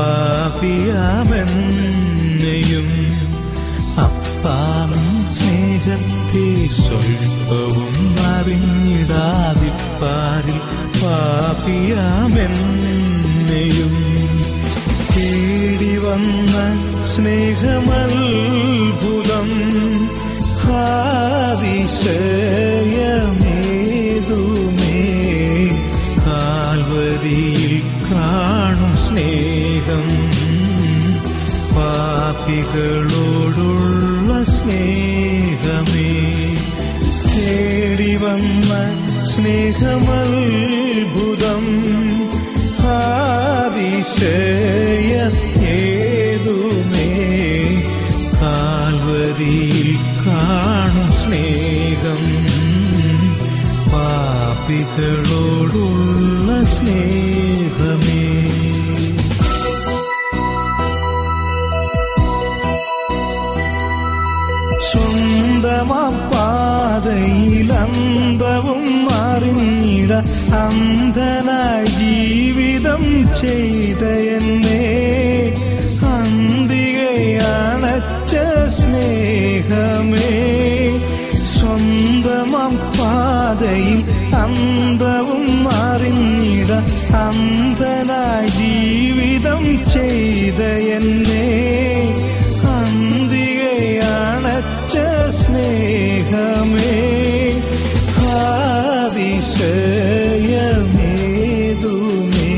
പാപിയാമെന്നെയും അപ്പാനും സ്നേഹത്തെ സ്വൽപ്പവും അറിഞ്ഞിടാതിപ്പാരിൽ പാപിയാമെന്നെയും തേടി വന്ന സ്നേഹമത്ഭുതം ഹാതിശയമേതുമേ കാൽവരിയിൽ കാണും സ്നേഹം പാപികളോടുള്ള സ്നേഹമേ തേടി വന്ന സ്നേഹമത്ഭുതം ഹാതിശയ ഏതുമേ കാൽവരിയിൽ കാണും സ്നേഹം പാപികളോടുള്ള സ്നേഹമേ സ്വന്തമാം പാതയിൽ അന്തവും അറിഞ്ഞിട അന്ധനായി ജീവിതം ചെയ്ത എന്നെ അന്തികയണച്ച സ്നേഹമേ സ്വന്തമാം പാതയിൽ അന്തവും അറിഞ്ഞിട അന്ധനായി ജീവിതം ചെയ്ത എന്നെ അന്തികയണച്ച സ്നേഹമേ ഹാതിശയമേതുമേ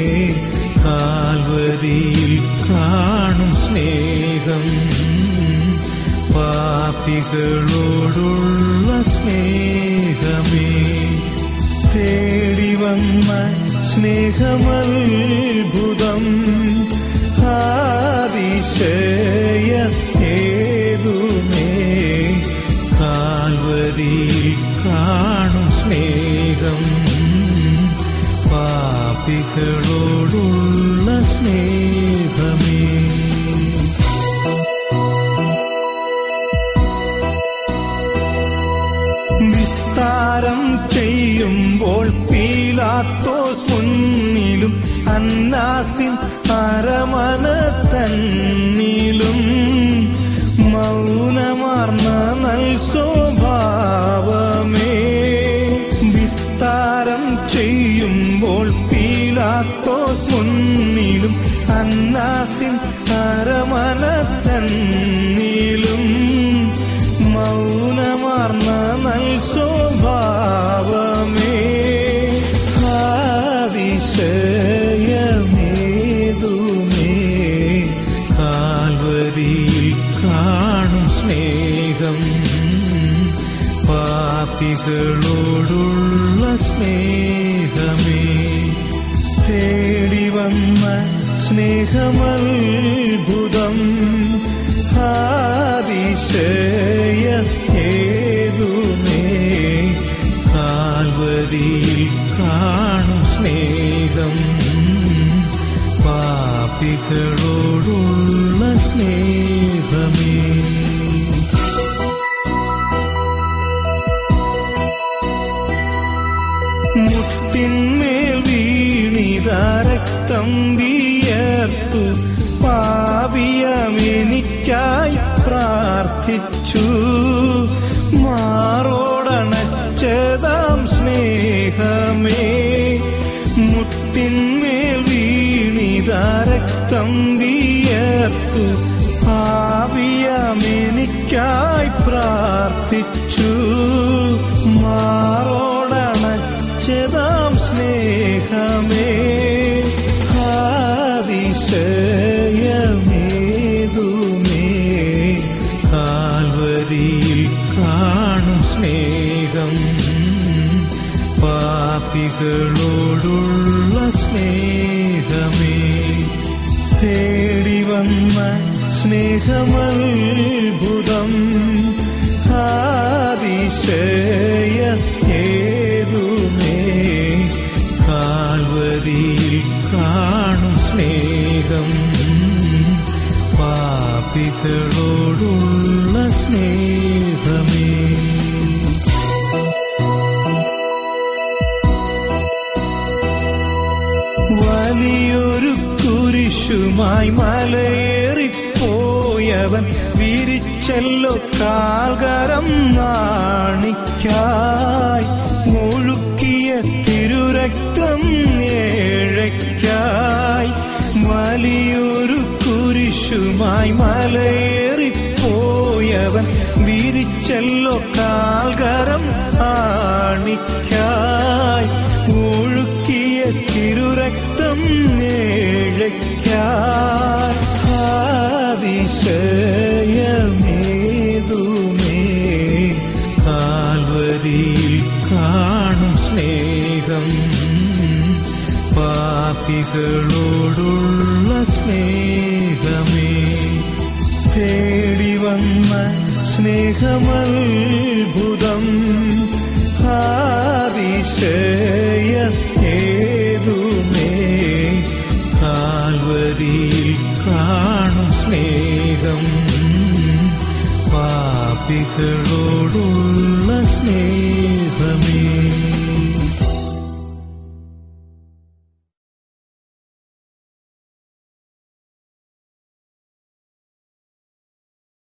കാൽവരിയിൽ കാണും സ്നേഹം പാപികളോടുള്ള സ്നേഹമേ തേടി വന്ന സ്നേഹമത്ഭുതം ഹാതിശയ ഏതുമേ കാൽവരിയിൽ കാണും സ്നേഹം പാപികളോടുള്ള സ്നേഹമേ വിസ്താരം ചെയ്യുമ്പോൾ പീലാത്തോസ് മുന്നിലും അന്നാസിൻ അരമന തന്നിലും മൗനമാർന്ന നൽ സ്വഭാവമേ വിസ്താരം ചെയ്യുമ്പോൾ പീലാത്തോസ് മുന്നിലും അന്നാസിൻ അരമന തന്നിലും മൗനമാർന്ന നൽ സ്വഭാവമേ ഹാതിശയമേതുമേ കാൽവരിയിൽ കാണും സ്നേഹം പാപികളോടുള്ള സ്നേഹമേ തേടി വന്ന സ്നേഹമത്ഭുതം ഹാതിശയ ഏതുമേ കാൽവരിയിൽ കാണും സ്നേഹം പാപികളോടുള്ള സ്നേഹമേ മുട്ടിന്മേൽ വീണിത രക്തം വിയർത്തു പാവിയമെനിക്കായി പ്രാർത്ഥിച്ചു മാറോടണച്ചതാം സ്നേഹമേ മുട്ടിന്മേൽ വീണിത രക്തം വിയർത്തു പാവിയമെനിക്കായി പ്രാർത്ഥിച്ചു മാറോടണച്ചതാം സ്നേഹമേ ഹാതിശയമേതുമേ കാൽവരിയിൽ കാണും സ്നേഹം പാപികളോടുള്ള സ്നേഹമേ തേടി വന്ന സ്നേഹമത്ഭുതം ഹാതിശയ ഏതുമേ കാൽവരിയിൽ കാണും സ്നേഹം പാപികളോടുള്ള സ്നേഹമേ വലിയൊരു കുരിശു കുരിശുമായി മലയേറിപ്പോയവൻ വിരിച്ചല്ലോ കാൽകരം നാണിക്കായി മുഴുക്കിയ തിരുരക്തം ഏഴയ്ക്കായി വലിയൊരു കുരിശുമായി മലയേറിപ്പോയവൻ വിരിച്ചല്ലോ കാൽകരം ആണിക്കായി ഒഴുക്കിയ തിരുരക്തം ഏഴയ്ക്കായി അതിശയമേതുമേ കാൽവരിയിൽ കാണും സ്നേഹം പാപികളോടുള്ള സ്നേഹമേ തേടി വന്ന സ്നേഹമത്ഭുതം അതിശയ ഏതുമേ കാൽവരിയിൽ കാണും സ്നേഹം പാപികളോടുള്ള സ്നേഹമേ